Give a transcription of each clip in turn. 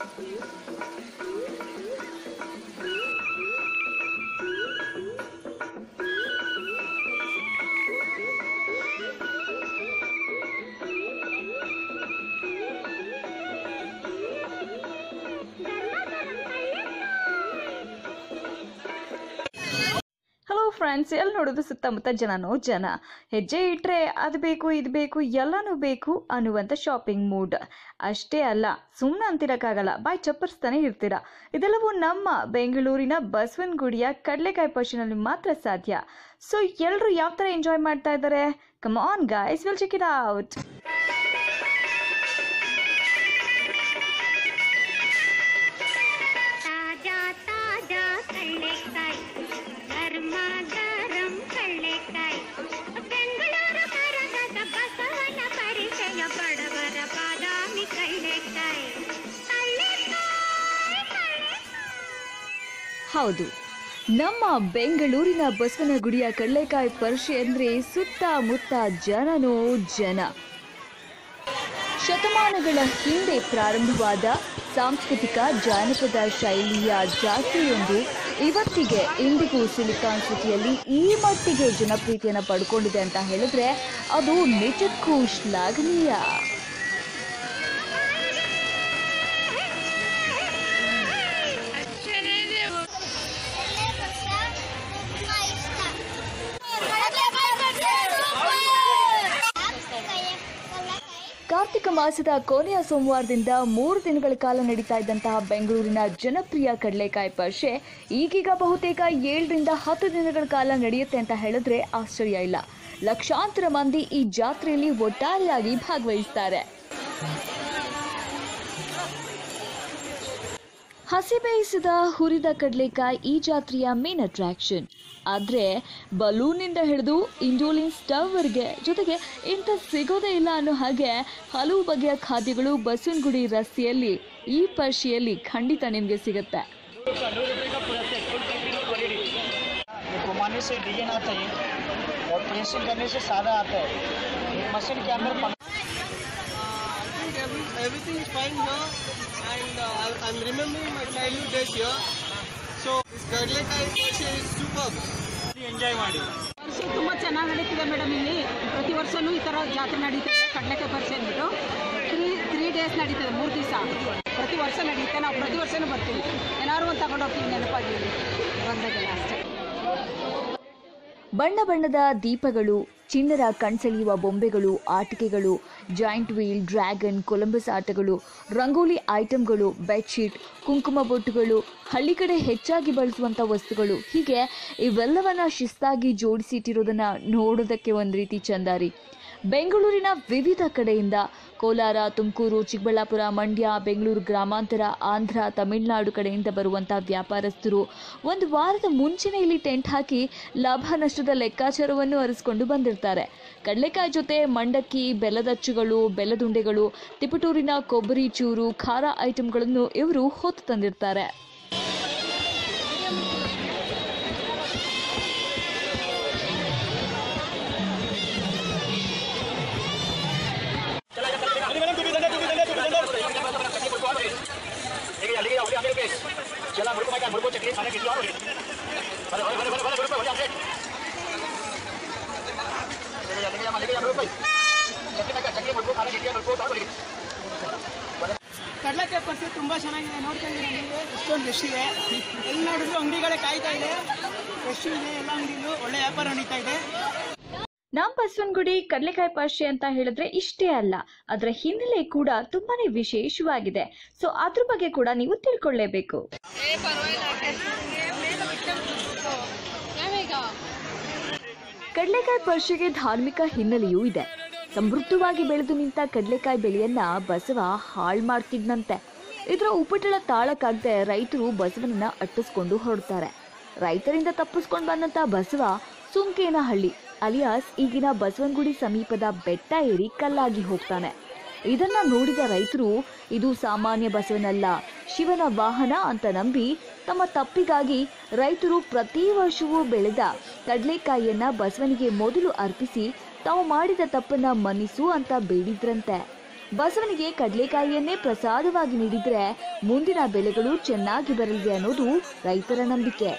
Hello friends ಎಲ್ಲಿ ನೋಡೋದು ಸುತ್ತಮುತ್ತ ಜನನೋ ಜನ ಹೆಜ್ಜೆ ಇಟ್ಟರೆ ಅದು ಬೇಕು ಇದು ಬೇಕು ಎಲ್ಲನೂ ಬೇಕು ಅನ್ನುವಂಥ ಶಾಪಿಂಗ್ ಮೂಡ್ ಅಷ್ಟೇ ಅಲ್ಲ ಸುಮ್ಮನೆ ಅಂತಿರಕ್ಕಾಗಲ್ಲ ಬಾಯ್ ಚಪ್ಪರಿಸ್ತಾನೆ ಇರ್ತೀರ ಇದೆಲ್ಲವೂ ನಮ್ಮ ಬೆಂಗಳೂರಿನ ಬಸವನಗುಡಿಯ ಕಡಲೆಕಾಯಿ ಪರ್ಶನಲ್ಲಿ ಮಾತ್ರ ಸಾಧ್ಯ ಸೊ ಎಲ್ಲರೂ ಯಾವ ಥರ ಎಂಜಾಯ್ ಮಾಡ್ತಾ ಇದ್ದಾರೆ come on guys will check it out ತಾಜಾ ತಾಜಾ ಕಳ್ಳೆಕಾಯಿ ಗರ್ಮ ಗರಂ ಕಳ್ಳೆಕಾಯಿ ಬೆಂಗಳೂರು ಕರಗದ ಬಸವನ ಪರಿಚಯ ಬಡವರ ಬಾದಾಮಿ ಕಳ್ಳೆಕಾಯಿ ಕಳ್ಳೆಕಾಯಿ ಕಳ್ಳೆಕಾಯಿ ಹೌದು ನಮ್ಮ ಬೆಂಗಳೂರಿನ ಬಸವನಗುಡಿಯ ಕಡಲೆಕಾಯಿ ಪರಿಷೆ ಅಂದರೆ ಸುತ್ತಮುತ್ತ ಜನನೋ ಜನ ಶತಮಾನಗಳ ಹಿಂದೆ ಪ್ರಾರಂಭವಾದ ಸಾಂಸ್ಕೃತಿಕ ಜಾನಪದ ಶೈಲಿಯ ಜಾತ್ರೆಯೊಂದು ಇವತ್ತಿಗೆ ಇಂದಿಗೂ ಸಿಲಿಕಾನ್ ಸಿಟಿಯಲ್ಲಿ ಈ ಮಟ್ಟಿಗೆ ಜನಪ್ರಿಯತೆಯನ್ನು ಪಡ್ಕೊಂಡಿದೆ ಅಂತ ಹೇಳಿದ್ರೆ ಅದು ನಿಜಕ್ಕೂ ಶ್ಲಾಘನೀಯ ಕಾರ್ತಿಕ ಮಾಸದ ಕೊನೆಯ ಸೋಮವಾರದಿಂದ ಮೂರು ದಿನಗಳ ಕಾಲ ನಡೀತಾ ಇದ್ದಂತಹ ಬೆಂಗಳೂರಿನ ಜನಪ್ರಿಯ ಕಡಲೆಕಾಯಿ ಪರಿಷೆ ಈಗೀಗ ಬಹುತೇಕ ಏಳರಿಂದ ಹತ್ತು ದಿನಗಳ ಕಾಲ ನಡೆಯುತ್ತೆ ಅಂತ ಹೇಳಿದ್ರೆ ಆಶ್ಚರ್ಯ ಇಲ್ಲ ಲಕ್ಷಾಂತರ ಮಂದಿ ಈ ಜಾತ್ರೆಯಲ್ಲಿ ಒಟ್ಟಾರೆಯಾಗಿ ಭಾಗವಹಿಸ್ತಾರೆ ಹಸಿ ಬೇಯಿಸಿದ ಹುರಿದ ಕಡಲೆಕಾಯಿ ಈ ಜಾತ್ರೆಯ ಮೇನ್ ಅಟ್ರಾಕ್ಷನ್ ಆದರೆ ಬಲೂನಿಂದ ಹಿಡಿದು ಇಂಡೋಲಿನ್ ಸ್ಟವ್ವರೆಗೆ ಜೊತೆಗೆ ಇಂಥ ಸಿಗೋದೇ ಇಲ್ಲ ಅನ್ನೋ ಹಾಗೆ ಹಲವು ಬಗೆಯ ಖಾದ್ಯಗಳು ಬಸವನಗುಡಿ ರಸ್ತೆಯಲ್ಲಿ ಈ ಪರಿಷೆಯಲ್ಲಿ ಖಂಡಿತ ನಿಮಗೆ ಸಿಗುತ್ತೆ ये घुमाने से डिजाइन आता है और प्रेसिंग करने से सादा आता है ये मशीन के अंदर पक- think every, everything is fine here and uh, I- I'm remembering my childhood days here. So this Gadlekai Porsche is superb. Enjoy ಮಾಡಿ ವರ್ಷ ತುಂಬ ಚೆನ್ನಾಗಿ ನಡೀತಿದೆ ಮೇಡಮ್ ಇಲ್ಲಿ ಪ್ರತಿ ವರ್ಷನೂ ಈ ಥರ ಜಾತ್ರೆ ನಡೀತದೆ ಕಡಲೆಕಾಯಿ ಪರಿಚಯ ಅಂದ್ಬಿಟ್ಟು ತ್ರೀ ತ್ರೀ ಡೇಸ್ ನಡೀತದೆ ಮೂರು ದಿವಸ ಪ್ರತಿ ವರ್ಷ ನಡೆಯುತ್ತೆ ನಾವು ಪ್ರತಿ ವರ್ಷನೂ ಬರ್ತೀವಿ ಏನಾದ್ರು ಒಂದು ತಗೊಂಡು ಹೋಗ್ತೀವಿ ನೆನಪಾಗಿ ಬಂದಾಗೆಲ್ಲ ಅಷ್ಟೇ ಬಣ್ಣ ಬಣ್ಣದ ದೀಪಗಳು ಚಿಣ್ಣರ ಕಣ್ಸೆಳೆಯುವ ಬೊಂಬೆಗಳು ಆಟಿಕೆಗಳು ಜಾಯಿಂಟ್ ವೀಲ್ ಡ್ರ್ಯಾಗನ್ ಕೊಲಂಬಸ್ ಆಟಗಳು ರಂಗೋಲಿ ಐಟಮ್ಗಳು ಬೆಡ್ಶೀಟ್ ಕುಂಕುಮ ಬೊಟ್ಟುಗಳು ಹಳ್ಳಿ ಕಡೆ ಹೆಚ್ಚಾಗಿ ಬಳಸುವಂಥ ವಸ್ತುಗಳು ಹೀಗೆ ಇವೆಲ್ಲವನ್ನ ಶಿಸ್ತಾಗಿ ಜೋಡಿಸಿಟ್ಟಿರೋದನ್ನ ನೋಡೋದಕ್ಕೆ ಒಂದು ರೀತಿ ಚಂದಾರಿ ಬೆಂಗಳೂರಿನ ವಿವಿಧ ಕಡೆಯಿಂದ ಕೋಲಾರ ತುಮಕೂರು ಚಿಕ್ಕಬಳ್ಳಾಪುರ ಮಂಡ್ಯ ಬೆಂಗಳೂರು ಗ್ರಾಮಾಂತರ ಆಂಧ್ರ ತಮಿಳುನಾಡು ಕಡೆಯಿಂದ ಬರುವಂಥ ವ್ಯಾಪಾರಸ್ಥರು ಒಂದು ವಾರದ ಮುಂಚೆನೇ ಇಲ್ಲಿ ಟೆಂಟ್ ಹಾಕಿ ಲಾಭ ನಷ್ಟದ ಲೆಕ್ಕಾಚಾರವನ್ನು ಅರಿಸ್ಕೊಂಡು ಬಂದಿರ್ತಾರೆ ಕಡಲೆಕಾಯಿ ಜೊತೆ ಮಂಡಕ್ಕಿ ಬೆಲ್ಲದಚ್ಚುಗಳು ಬೆಲ್ಲದುಂಡೆಗಳು ತಿಪಟೂರಿನ ಕೊಬ್ಬರಿ ಚೂರು ಖಾರ ಐಟಮ್ಗಳನ್ನು ಇವರು ಹೊತ್ತು ತಂದಿರ್ತಾರೆ चला मुझको मैं क्या मुझको चटनी खाने किसी और भले भले भले भले भले भले हमसे लेके जा लेके जा लेके जा मुझको चटनी मैं क्या चटनी मुझको खाने किसी और मुझको और ಕಡಲೆಕಾಯಿ ಪರಿಚಯ ತುಂಬ ಚೆನ್ನಾಗಿದೆ ನೋಡ್ಕೊಂಡಿದ್ದೀನಿ ನೀವು ಎಷ್ಟೊಂದು ರಶ್ ಇದೆ ಎಲ್ಲಿ ನೋಡಿದ್ರು ಅಂಗಡಿಗಳೇ ಕಾಯ್ತಾ ಇದೆ ರಶ್ ಇದೆ ಎಲ್ಲ ಅಂಗಡಿಗಳು ಒಳ್ಳೆ ವ್ಯಾಪಾರ ನಡೀತಾ ಇದೆ ನಮ್ಮ ಬಸವನಗುಡಿ ಕಡಲೆಕಾಯಿ ಪಾಶೆ ಅಂತ ಹೇಳಿದ್ರೆ ಇಷ್ಟೇ ಅಲ್ಲ ಅದರ ಹಿನ್ನೆಲೆ ಕೂಡ ತುಂಬಾನೇ ವಿಶೇಷವಾಗಿದೆ ಸೊ ಅದ್ರ ಬಗ್ಗೆ ಕೂಡ ನೀವು ತಿಳ್ಕೊಳ್ಳೇಬೇಕು ಕಡಲೆಕಾಯಿ ಪರಿಷೆಗೆ ಧಾರ್ಮಿಕ ಹಿನ್ನೆಲೆಯೂ ಇದೆ ಸಮೃದ್ಧವಾಗಿ ಬೆಳೆದು ನಿಂತ ಕಡಲೆಕಾಯಿ ಬೆಳೆಯನ್ನ ಬಸವ ಹಾಳ್ ಮಾಡ್ತಿದ್ನಂತೆ ಇದರ ಉಪಟಳ ತಾಳಕ್ಕಾಗದೆ ರೈತರು ಬಸವನನ್ನ ಅಟ್ಟಿಸ್ಕೊಂಡು ಹೊರಡ್ತಾರೆ ರೈತರಿಂದ ತಪ್ಪಿಸ್ಕೊಂಡು ಬಂದಂತ ಬಸವ ಸುಂಕೇನಹಳ್ಳಿ ಅಲಿಯಾಸ್ ಈಗಿನ ಬಸವನಗುಡಿ ಸಮೀಪದ ಬೆಟ್ಟ ಏರಿ ಕಲ್ಲಾಗಿ ಹೋಗ್ತಾನೆ ಇದನ್ನ ನೋಡಿದ ರೈತರು ಇದು ಸಾಮಾನ್ಯ ಬಸವನಲ್ಲ ಶಿವನ ವಾಹನ ಅಂತ ನಂಬಿ ತಮ್ಮ ತಪ್ಪಿಗಾಗಿ ರೈತರು ಪ್ರತಿ ವರ್ಷವೂ ಬೆಳೆದ ಕಡಲೆಕಾಯಿಯನ್ನ ಬಸವನಿಗೆ ಮೊದಲು ಅರ್ಪಿಸಿ ತಾವು ಮಾಡಿದ ತಪ್ಪನ್ನ ಮನ್ನಿಸು ಅಂತ ಬೇಡಿದ್ರಂತೆ ಬಸವನಿಗೆ ಕಡಲೆಕಾಯಿಯನ್ನೇ ಪ್ರಸಾದವಾಗಿ ನೀಡಿದ್ರೆ ಮುಂದಿನ ಬೆಳೆಗಳು ಚೆನ್ನಾಗಿ ಬರಲಿದೆ ಅನ್ನೋದು ರೈತರ ನಂಬಿಕೆ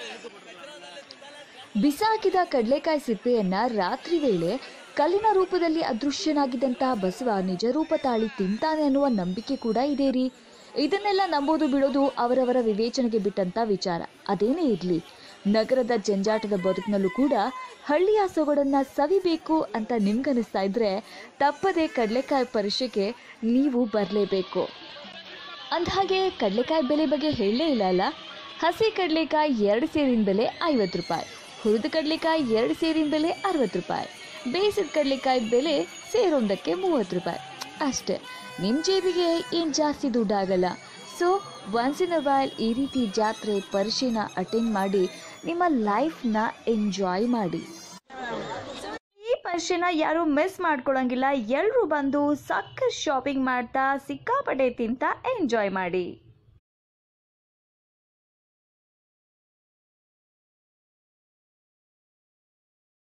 ಬಿಸಾಕಿದ ಕಡಲೆಕಾಯಿ ಸಿಪ್ಪೆಯನ್ನ ರಾತ್ರಿ ವೇಳೆ ಕಲ್ಲಿನ ರೂಪದಲ್ಲಿ ಅದೃಶ್ಯನಾಗಿದ್ದಂತಹ ಬಸವ ನಿಜ ರೂಪ ತಾಳಿ ತಿಂತಾನೆ ಅನ್ನುವ ನಂಬಿಕೆ ಕೂಡ ಇದೆ ರೀ ಇದನ್ನೆಲ್ಲ ನಂಬೋದು ಬಿಡೋದು ಅವರವರ ವಿವೇಚನೆಗೆ ಬಿಟ್ಟಂತ ವಿಚಾರ ಅದೇನೇ ಇರಲಿ ನಗರದ ಜಂಜಾಟದ ಬದುಕಿನಲ್ಲೂ ಕೂಡ ಹಳ್ಳಿಯ ಸೊಗಡನ್ನ ಸವಿಬೇಕು ಅಂತ ನಿಮ್ಗನಿಸ್ತಾ ಇದ್ರೆ ತಪ್ಪದೆ ಕಡಲೆಕಾಯಿ ಪರೀಕ್ಷೆಗೆ ನೀವು ಬರಲೇಬೇಕು ಅಂದಹಾಗೆ ಕಡಲೆಕಾಯಿ ಬೆಲೆ ಬಗ್ಗೆ ಹೇಳಲೇ ಇಲ್ಲ ಅಲ್ಲ ಹಸಿ ಕಡಲೆಕಾಯಿ ಎರಡು ಸೇರಿನ ಬೆಲೆ ಐವತ್ತು ರೂಪಾಯಿ ಹುರಿದ ಕಡಲೆಕಾಯಿ ಎರಡು ಸೇರಿನ ಬೆಲೆ ಅರವತ್ತು ರೂಪಾಯಿ ಬೇಯಿಸಿದ ಕಡಲೆಕಾಯಿ ಬೆಲೆ ಸೇರೊಂದಕ್ಕೆ ಮೂವತ್ತು ರೂಪಾಯಿ ಅಷ್ಟೇ ನಿಮ್ಮ ಜೇಬಿಗೆ ಏನು ಜಾಸ್ತಿ ದುಡ್ಡಾಗಲ್ಲ so once in a while ಈ ರೀತಿ ಜಾತ್ರೆ ಪರಿಚಯನ ಅಟೆಂಡ್ ಮಾಡಿ ನಿಮ್ಮ ಲೈಫ್ನ ಎಂಜಾಯ್ ಮಾಡಿ ಈ ಪರಿಚಯನ ಯಾರು ಮಿಸ್ ಮಾಡ್ಕೊಳಂಗಿಲ್ಲ ಎಲ್ಲರೂ ಬಂದು ಸಕ್ಕ ಶಾಪಿಂಗ್ ಮಾಡ್ತಾ ಸಿಕ್ಕಾಪಟ್ಟೆ ತಿಂತ ಎಂಜಾಯ್ ಮಾಡಿ